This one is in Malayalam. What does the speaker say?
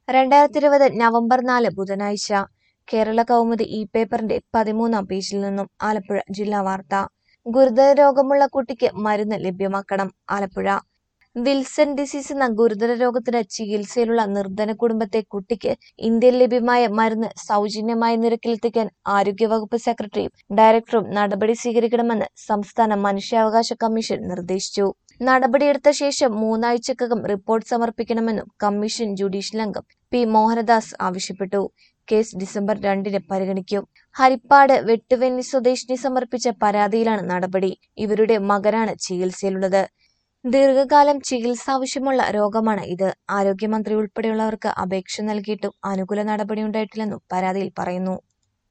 രണ്ടായിരത്തി ഇരുപത് നവംബർ നാല് ബുധനാഴ്ച കേരള കൗമുദി ഇ പേപ്പറിന്റെ പതിമൂന്നാം പേജിൽ നിന്നും ആലപ്പുഴ ജില്ലാ വാർത്ത ഗുരുതര രോഗമുള്ള കുട്ടിക്ക് മരുന്ന് ലഭ്യമാക്കണം ആലപ്പുഴ വിൽസൺ ഡിസീസ് എന്ന ഗുരുതര രോഗത്തിന് ചികിത്സയിലുള്ള നിർധന കുടുംബത്തെ കുട്ടിക്ക് ഇന്ത്യയിൽ ലഭ്യമായ മരുന്ന് സൗജന്യമായ നിരക്കിലെത്തിക്കാൻ ആരോഗ്യവകുപ്പ് സെക്രട്ടറിയും ഡയറക്ടറും നടപടി സ്വീകരിക്കണമെന്ന് സംസ്ഥാന മനുഷ്യാവകാശ കമ്മീഷൻ നിർദ്ദേശിച്ചു നടപടിയെടുത്ത ശേഷം മൂന്നാഴ്ചക്കകം റിപ്പോർട്ട് സമർപ്പിക്കണമെന്നും കമ്മീഷൻ ജുഡീഷ്യൽ അംഗം പി മോഹനദാസ് ആവശ്യപ്പെട്ടു കേസ് ഡിസംബർ രണ്ടിന് പരിഗണിക്കും ഹരിപ്പാട് വെട്ടുവെന്നി സ്വദേശിനി സമർപ്പിച്ച പരാതിയിലാണ് നടപടി ഇവരുടെ മകനാണ് ചികിത്സയിലുള്ളത് ദീർഘകാലം ചികിത്സ ആവശ്യമുള്ള രോഗമാണ് ഇത് ആരോഗ്യമന്ത്രി ഉൾപ്പെടെയുള്ളവർക്ക് അപേക്ഷ നൽകിയിട്ടും അനുകൂല നടപടിയുണ്ടായിട്ടില്ലെന്നും പരാതിയിൽ പറയുന്നു